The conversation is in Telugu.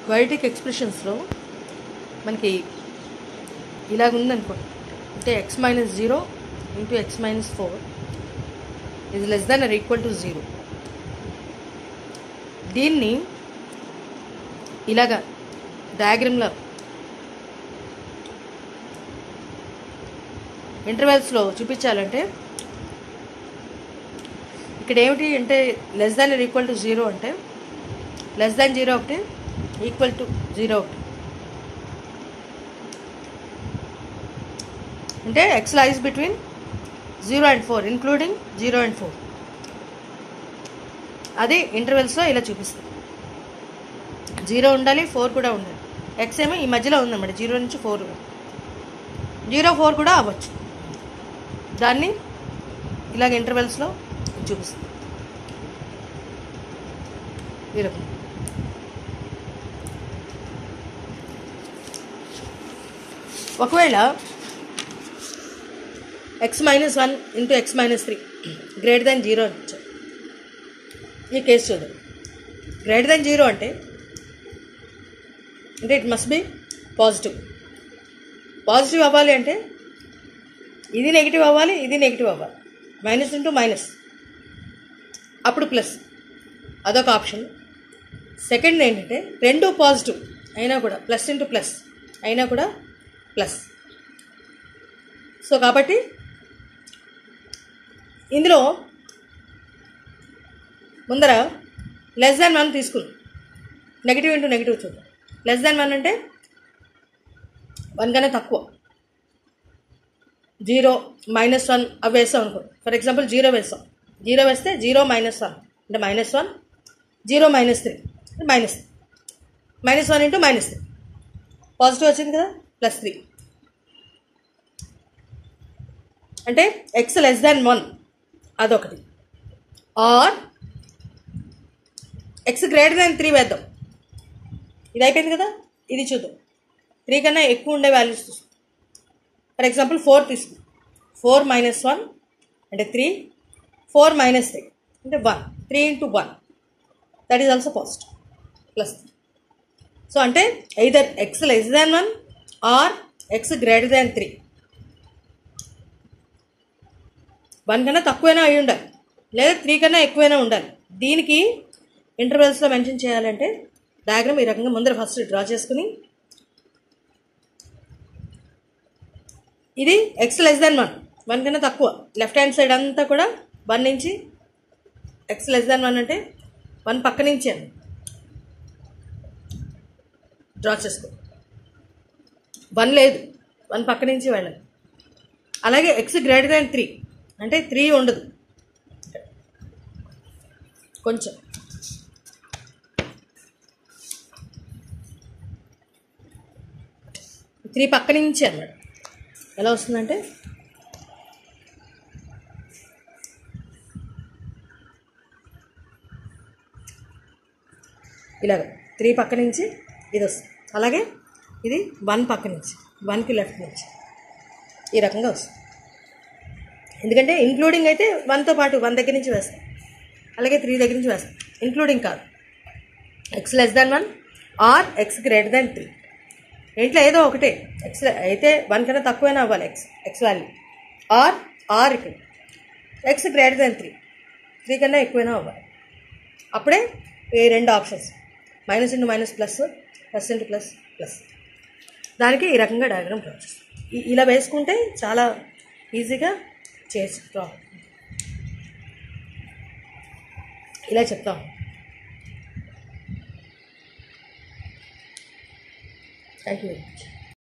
క్వైటిక్ ఎక్స్ప్రెషన్స్లో మనకి ఇలాగ ఉందనుకోండి అంటే x minus zero into x minus four ఇది less than or equal to zero దీన్ని ఇలాగా డయాగ్రామ్లో ఇంటర్వెల్స్లో చూపించాలంటే ఇక్కడ ఏమిటి అంటే less than or equal to zero అంటే లెస్ దాన్ జీరో ఒకటి ఈక్వల్ టు జీరో ఒకటి అంటే x lies between zero and four including zero and four అది ఇంటర్వెల్స్లో ఇలా చూపిస్తుంది జీరో ఉండాలి ఫోర్ కూడా ఉండాలి ఎక్స్ ఏమో ఈ మధ్యలో ఉందన్నమాట జీరో నుంచి ఫోర్ జీరో ఫోర్ కూడా అవ్వచ్చు దాన్ని ఇలాగ ఇంటర్వెల్స్లో చూపిస్తుంది ఈ రకం ఒకవేళ x minus one into x minus three greater than zero అని ఇచ్చారు ఈ కేసు చూద్దాం గ్రేటర్ దాన్ జీరో అంటే అంటే it must be positive positive అవ్వాలి అంటే ఇది నెగిటివ్ అవ్వాలి ఇది నెగిటివ్ అవ్వాలి మైనస్ ఇంటూ మైనస్ అప్పుడు ప్లస్ అదొక ఆప్షన్ సెకండ్ ఏంటంటే రెండు పాజిటివ్ అయినా కూడా ప్లస్ ఇంటూ ప్లస్ అయినా కూడా ప్లస్ సో కాబట్టి ఇందులో ముందర లెస్ దాన్ వన్ తీసుకుందాం నెగిటివ్ ఇంటూ నెగిటివ్ చూద్దాం లెస్ దాన్ వన్ అంటే వన్ కన్నా తక్కువ జీరో మైనస్ వన్ అవి వేస్తాం అనుకో ఫర్ ఎగ్జాంపుల్ జీరో వేస్తాం జీరో వేస్తే జీరో మైనస్ వన్ అంటే minus one zero minus three minus minus one into minus three positive వచ్చింది కదా ప్లస్ త్రీ అంటే ఎక్స్ లెస్ దాన్ వన్ అదొకటి or x greater than three వేద్దాం ఇది అయిపోయింది కదా ఇది చూద్దాం త్రీ కన్నా ఎక్కువ ఉండే వాల్యూస్ చూస్తాం ఫర్ ఎగ్జాంపుల్ ఫోర్ తీసుకుందాం ఫోర్ మైనస్ వన్ అంటే త్రీ ఫోర్ మైనస్ త్రీ అంటే one three into one that is also positive plus so అంటే either x less than one or x greater than three one కన్నా తక్కువైనా అయి ఉండాలి లేదా త్రీ కన్నా ఎక్కువైనా ఉండాలి దీనికి ఇంటర్వెల్స్లో మెన్షన్ చేయాలంటే డయాగ్రామ్ ఈ రకంగా ముందర ఫస్ట్ డ్రా చేసుకుని ఇది x less than one one కన్నా తక్కువ లెఫ్ట్ హ్యాండ్ సైడ్ అంతా కూడా వన్ నుంచి ఎక్స్ లెస్ దాన్ వన్ అంటే వన్ పక్క నుంచి అని డ్రా చేసుకో వన్ లేదు వన్ పక్క నుంచి వెళ్ళాలి అలాగే ఎక్స్ గ్రేటర్ దాన్ త్రీ అంటే త్రీ ఉండదు కొంచెం త్రీ పక్క నుంచి అన్నాడు ఎలా వస్తుందంటే ఇలాగ త్రీ పక్క నుంచి ఇది వస్తుంది అలాగే ఇది వన్ పక్క నుంచి వన్కి లెఫ్ట్ నుంచి ఈ రకంగా వస్తుంది ఎందుకంటే ఇంక్లూడింగ్ అయితే వన్తో పాటు వన్ దగ్గర నుంచి వేస్తాం అలాగే త్రీ దగ్గర నుంచి వేస్తాం ఇంక్లూడింగ్ కాదు x less than one or x greater than three ఇంట్లో ఏదో ఒకటే ఎక్స్ అయితే వన్ కన్నా తక్కువైనా అవ్వాలి x x value or or ఇక్కడ x greater than three three కన్నా ఎక్కువైనా అవ్వాలి అప్పుడే ఈ రెండు options minus into minus plus plus into plus plus దానికి ఈ రకంగా డయాగ్రామ్ డ్రా చేస్తాం ఇ- ఇలా వేసుకుంటే చాలా ఈజీగా చేసి డ్రా ఇలా చెప్తాం థ్యాంక్ యూ వెరీ మచ్